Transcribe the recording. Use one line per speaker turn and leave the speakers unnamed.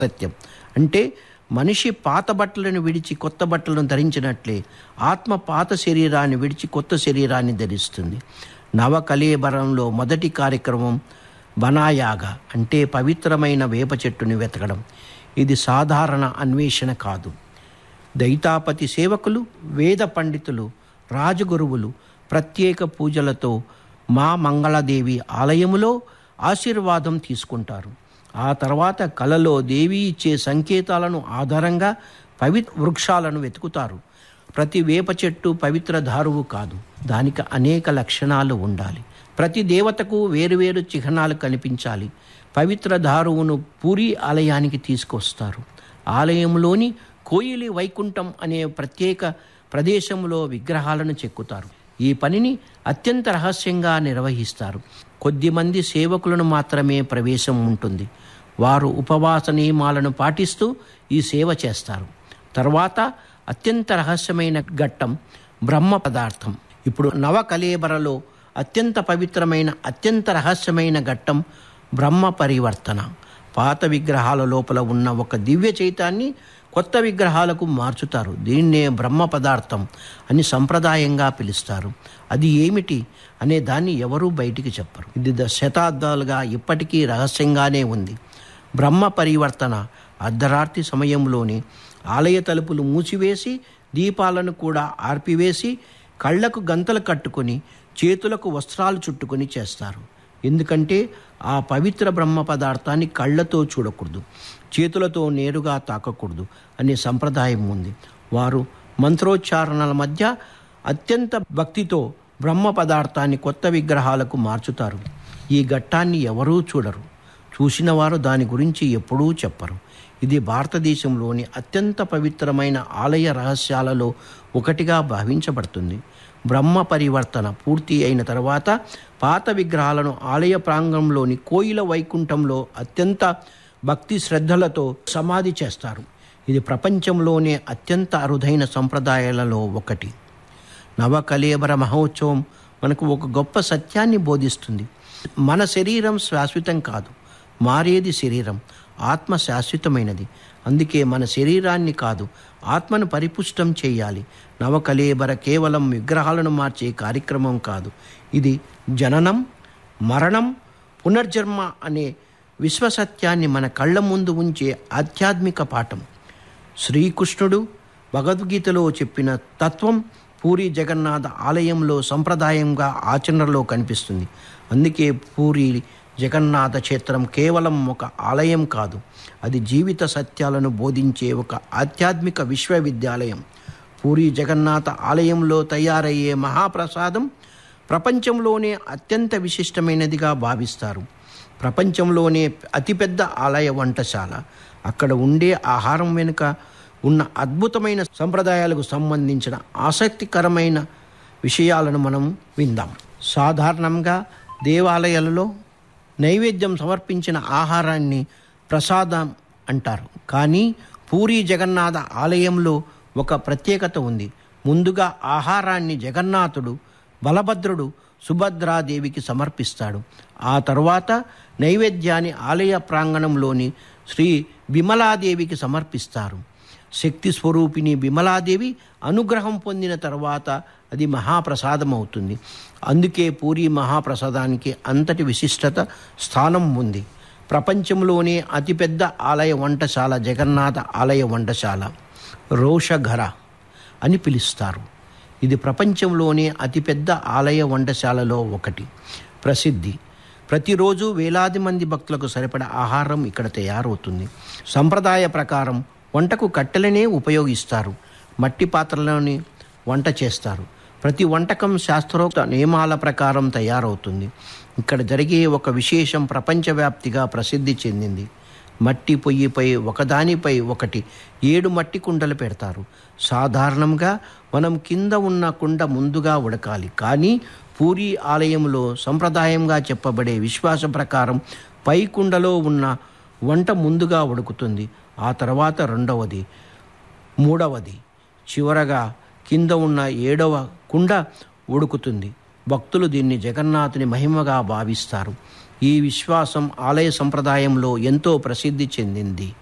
సత్యం అంటే మనిషి పాత బట్టలను విడిచి కొత్త బట్టలను ధరించినట్లే ఆత్మ పాత శరీరాన్ని విడిచి కొత్త శరీరాన్ని ధరిస్తుంది నవ కలేబరంలో మొదటి కార్యక్రమం బనాయాగ అంటే పవిత్రమైన వేప చెట్టుని వెతకడం ఇది సాధారణ అన్వేషణ కాదు దైతాపతి సేవకులు వేద పండితులు రాజగురువులు ప్రత్యేక పూజలతో మా మంగళదేవి ఆలయములో ఆశీర్వాదం తీసుకుంటారు ఆ తర్వాత కలలో దేవి ఇచ్చే సంకేతాలను ఆధారంగా పవిత్ర వృక్షాలను వెతుకుతారు ప్రతి వేప చెట్టు పవిత్ర దారువు కాదు దానికి అనేక లక్షణాలు ఉండాలి ప్రతి దేవతకు వేరువేరు చిహ్నాలు కనిపించాలి పవిత్ర దారువును పూరి ఆలయానికి తీసుకొస్తారు ఆలయంలోని కోయిలి వైకుంఠం అనే ప్రత్యేక ప్రదేశంలో విగ్రహాలను చెక్కుతారు ఈ పనిని అత్యంత రహస్యంగా నిర్వహిస్తారు కొద్దిమంది సేవకులను మాత్రమే ప్రవేశం ఉంటుంది వారు ఉపవాస నియమాలను పాటిస్తూ ఈ సేవ చేస్తారు తర్వాత అత్యంత రహస్యమైన ఘట్టం బ్రహ్మ పదార్థం ఇప్పుడు నవ కలేబరలో అత్యంత పవిత్రమైన అత్యంత రహస్యమైన ఘట్టం బ్రహ్మ పరివర్తన పాత విగ్రహాల లోపల ఉన్న ఒక దివ్య చైతాన్ని కొత్త విగ్రహాలకు మార్చుతారు దీన్నే బ్రహ్మ పదార్థం అని సంప్రదాయంగా పిలుస్తారు అది ఏమిటి అనే దాన్ని ఎవరూ బయటికి చెప్పరు ఇది ద- శతాబ్దాలుగా ఇప్పటికీ రహస్యంగానే ఉంది బ్రహ్మ పరివర్తన అర్ధరాత్రి సమయంలోనే ఆలయ తలుపులు మూసివేసి దీపాలను కూడా ఆర్పివేసి కళ్ళకు గంతలు కట్టుకొని చేతులకు వస్త్రాలు చుట్టుకొని చేస్తారు ఎందుకంటే ఆ పవిత్ర బ్రహ్మ పదార్థాన్ని కళ్ళతో చూడకూడదు చేతులతో నేరుగా తాకకూడదు అనే సంప్రదాయం ఉంది వారు మంత్రోచ్చారణల మధ్య అత్యంత భక్తితో బ్రహ్మ పదార్థాన్ని కొత్త విగ్రహాలకు మార్చుతారు ఈ ఘట్టాన్ని ఎవరూ చూడరు చూసిన వారు దాని గురించి ఎప్పుడూ చెప్పరు ఇది భారతదేశంలోని అత్యంత పవిత్రమైన ఆలయ రహస్యాలలో ఒకటిగా భావించబడుతుంది బ్రహ్మ పరివర్తన పూర్తి అయిన తర్వాత పాత విగ్రహాలను ఆలయ ప్రాంగణంలోని కోయిల వైకుంఠంలో అత్యంత భక్తి శ్రద్ధలతో సమాధి చేస్తారు ఇది ప్రపంచంలోనే అత్యంత అరుదైన సంప్రదాయాలలో ఒకటి నవకలేబర మహోత్సవం మనకు ఒక గొప్ప సత్యాన్ని బోధిస్తుంది మన శరీరం శాశ్వతం కాదు మారేది శరీరం ఆత్మ శాశ్వతమైనది అందుకే మన శరీరాన్ని కాదు ఆత్మను పరిపుష్టం చేయాలి నవకలేబర కేవలం విగ్రహాలను మార్చే కార్యక్రమం కాదు ఇది జననం మరణం పునర్జన్మ అనే విశ్వసత్యాన్ని మన కళ్ళ ముందు ఉంచే ఆధ్యాత్మిక పాఠం శ్రీకృష్ణుడు భగవద్గీతలో చెప్పిన తత్వం పూరి జగన్నాథ ఆలయంలో సంప్రదాయంగా ఆచరణలో కనిపిస్తుంది అందుకే పూరి జగన్నాథ క్షేత్రం కేవలం ఒక ఆలయం కాదు అది జీవిత సత్యాలను బోధించే ఒక ఆధ్యాత్మిక విశ్వవిద్యాలయం పూరి జగన్నాథ ఆలయంలో తయారయ్యే మహాప్రసాదం ప్రపంచంలోనే అత్యంత విశిష్టమైనదిగా భావిస్తారు ప్రపంచంలోనే అతిపెద్ద ఆలయ వంటశాల అక్కడ ఉండే ఆహారం వెనుక ఉన్న అద్భుతమైన సంప్రదాయాలకు సంబంధించిన ఆసక్తికరమైన విషయాలను మనం విందాం సాధారణంగా దేవాలయాలలో నైవేద్యం సమర్పించిన ఆహారాన్ని ప్రసాదం అంటారు కానీ పూరి జగన్నాథ ఆలయంలో ఒక ప్రత్యేకత ఉంది ముందుగా ఆహారాన్ని జగన్నాథుడు బలభద్రుడు సుభద్రాదేవికి సమర్పిస్తాడు ఆ తరువాత నైవేద్యాన్ని ఆలయ ప్రాంగణంలోని శ్రీ విమలాదేవికి సమర్పిస్తారు శక్తి స్వరూపిణి విమలాదేవి అనుగ్రహం పొందిన తర్వాత అది మహాప్రసాదం అవుతుంది అందుకే పూరి మహాప్రసాదానికి అంతటి విశిష్టత స్థానం ఉంది ప్రపంచంలోనే అతిపెద్ద ఆలయ వంటశాల జగన్నాథ ఆలయ వంటశాల రోషఘర అని పిలుస్తారు ఇది ప్రపంచంలోనే అతిపెద్ద ఆలయ వంటశాలలో ఒకటి ప్రసిద్ధి ప్రతిరోజు వేలాది మంది భక్తులకు సరిపడ ఆహారం ఇక్కడ తయారవుతుంది సంప్రదాయ ప్రకారం వంటకు కట్టెలనే ఉపయోగిస్తారు మట్టి పాత్రలోని వంట చేస్తారు ప్రతి వంటకం శాస్త్రోక్త నియమాల ప్రకారం తయారవుతుంది ఇక్కడ జరిగే ఒక విశేషం ప్రపంచవ్యాప్తిగా ప్రసిద్ధి చెందింది మట్టి పొయ్యిపై ఒకదానిపై ఒకటి ఏడు మట్టి కుండలు పెడతారు సాధారణంగా మనం కింద ఉన్న కుండ ముందుగా ఉడకాలి కానీ పూరి ఆలయంలో సంప్రదాయంగా చెప్పబడే విశ్వాసం ప్రకారం పై కుండలో ఉన్న వంట ముందుగా ఉడుకుతుంది ఆ తర్వాత రెండవది మూడవది చివరగా కింద ఉన్న ఏడవ కుండ ఉడుకుతుంది భక్తులు దీన్ని జగన్నాథుని మహిమగా భావిస్తారు ఈ విశ్వాసం ఆలయ సంప్రదాయంలో ఎంతో ప్రసిద్ధి చెందింది